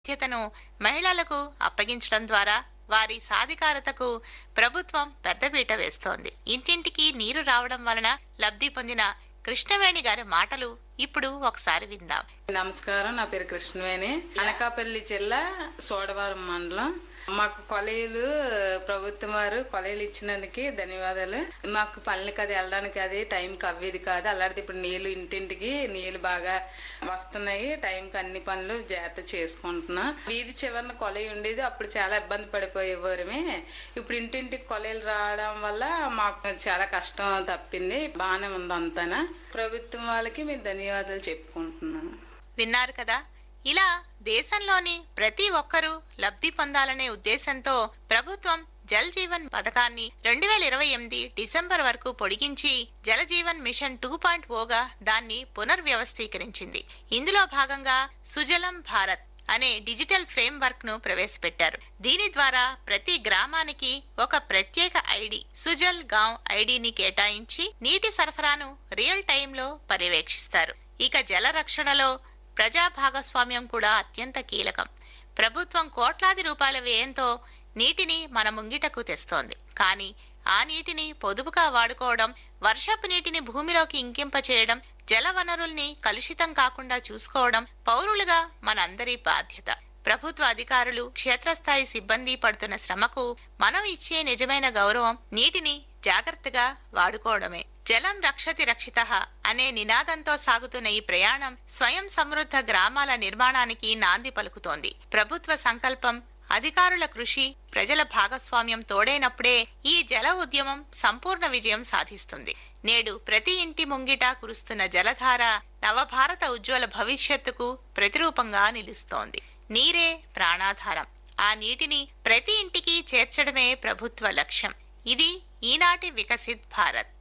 బాధ్యతను మహిళలకు అప్పగించడం ద్వారా వారి సాధికారతకు ప్రభుత్వం పెద్దపీట వేస్తోంది ఇంటింటికి నీరు రావడం వలన లబ్ధి పొందిన కృష్ణవేణి గారి మాటలు ఇప్పుడు ఒకసారి విందాం నమస్కారం నా పేరు కృష్ణవేణి అనకాపల్లి జిల్లా సోడవరం మండలం మాకు కొలైలు ప్రభుత్వం వారు కొలైలు ఇచ్చినందుకు ధన్యవాదాలు మాకు పనులకి అది వెళ్ళడానికి అది టైంకి అవ్వేది కాదు అలాంటిది ఇప్పుడు నీళ్లు ఇంటింటికి నీళ్లు బాగా వస్తున్నాయి టైంకి అన్ని పనులు జాగ్రత్త చేసుకుంటున్నాం వీధి చివరన కొలై ఉండేది అప్పుడు చాలా ఇబ్బంది పడిపోయేవారమే ఇప్పుడు ఇంటింటికి కొలైలు రావడం వల్ల మాకు చాలా కష్టం తప్పింది బాగానే ఉంది అంతానా ప్రభుత్వం వాళ్ళకి మేము ధన్యవాదాలు చెప్పుకుంటున్నాను విన్నారు కదా ఇలా దేశంలోని ప్రతి ఒక్కరూ లబ్ధి పొందాలనే ఉద్దేశంతో ప్రభుత్వం జల్ జీవన్ పథకాన్ని రెండు వేల ఇరవై ఎనిమిది డిసెంబర్ వరకు పొడిగించి Jal Jeevan mission two point ఓగా దాన్ని పునర్వ్యవస్థీకరించింది ఇందులో భాగంగా సుజలం భారత్ అనే డిజిటల్ ఫ్రేమ్ వర్క్ ను ప్రవేశపెట్టారు దీని ద్వారా ప్రతి గ్రామానికి ఒక ప్రత్యేక ఐడి సుజల్ గాంవ్ ఐడిని కేటాయించి నీటి సరఫరాను రియల్ టైంలో పర్యవేక్షిస్తారు ఇక జల రక్షణలో ప్రజా భాగస్వామ్యం కూడా అత్యంత కీలకం ప్రభుత్వం కోట్లాది రూపాయల వ్యయంతో నీటిని మన ముంగిటకు తెస్తోంది కానీ ఆ నీటిని పొదుపుగా వాడుకోవడం వర్షపు నీటిని భూమిలోకి ఇంకింప చేయడం జల వనరుల్ని కలుషితం కాకుండా చూసుకోవడం పౌరులుగా మనందరి బాధ్యత ప్రభుత్వ అధికారులు క్షేత్రస్థాయి సిబ్బంది పడుతున్న శ్రమకు మనం ఇచ్చే నిజమైన గౌరవం నీటిని జాగ్రత్తగా వాడుకోవడమే జలం రక్షతి రక్షిత అనే నినాదంతో సాగుతున్న ఈ ప్రయాణం స్వయం సమృద్ధ గ్రామాల నిర్మాణానికి నాంది పలుకుతోంది ప్రభుత్వ సంకల్పం అధికారుల కృషి ప్రజల భాగస్వామ్యం తోడైనప్పుడే ఈ జల ఉద్యమం సంపూర్ణ విజయం సాధిస్తుంది నేడు ప్రతి ఇంటి ముంగిట కురుస్తున్న జలధార నవభారత ఉజ్వల భవిష్యత్తుకు ప్రతిరూపంగా నిలుస్తోంది నీరే ప్రాణాధారం ఆ నీటిని ప్రతి ఇంటికి చేర్చడమే ప్రభుత్వ లక్ష్యం ఇది ఈనాటి వికసిత్ భారత్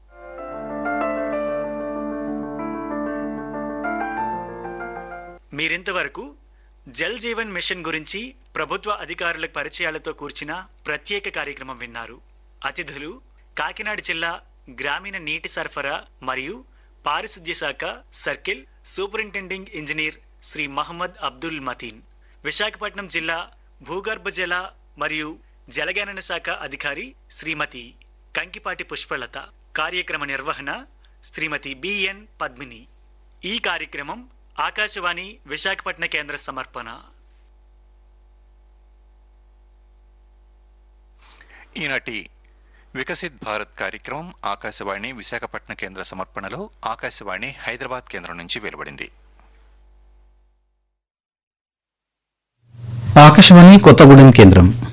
మీరింతవరకు జల్ జీవన్ మిషన్ గురించి ప్రభుత్వ అధికారుల పరిచయాలతో కూర్చిన ప్రత్యేక కార్యక్రమం విన్నారు అతిథులు కాకినాడ జిల్లా గ్రామీణ నీటి సరఫరా మరియు పారిశుద్ధ్య శాఖ circle superintending engineer Shri Mohammed Abdul Mateen Visakhapatnam జిల్లా భూగర్భ జల మరియు జలగణన శాఖ అధికారి శ్రీమతి కంకిపాటి పుష్పలత కార్యక్రమ నిర్వహణ శ్రీమతి బిఎన్ పద్మిని ఈ కార్యక్రమం ఆకాశవాణి విశాఖపట్న కేంద్ర సమర్పణ ఈనాటి వికసిత్ భారత్ కార్యక్రమం ఆకాశవాణి విశాఖపట్నం కేంద్ర సమర్పణలో ఆకాశవాణి హైదరాబాద్ కేంద్రం నుంచి వెలువడింది ఆకాశవాణి కొత్తగూడెం కేంద్రం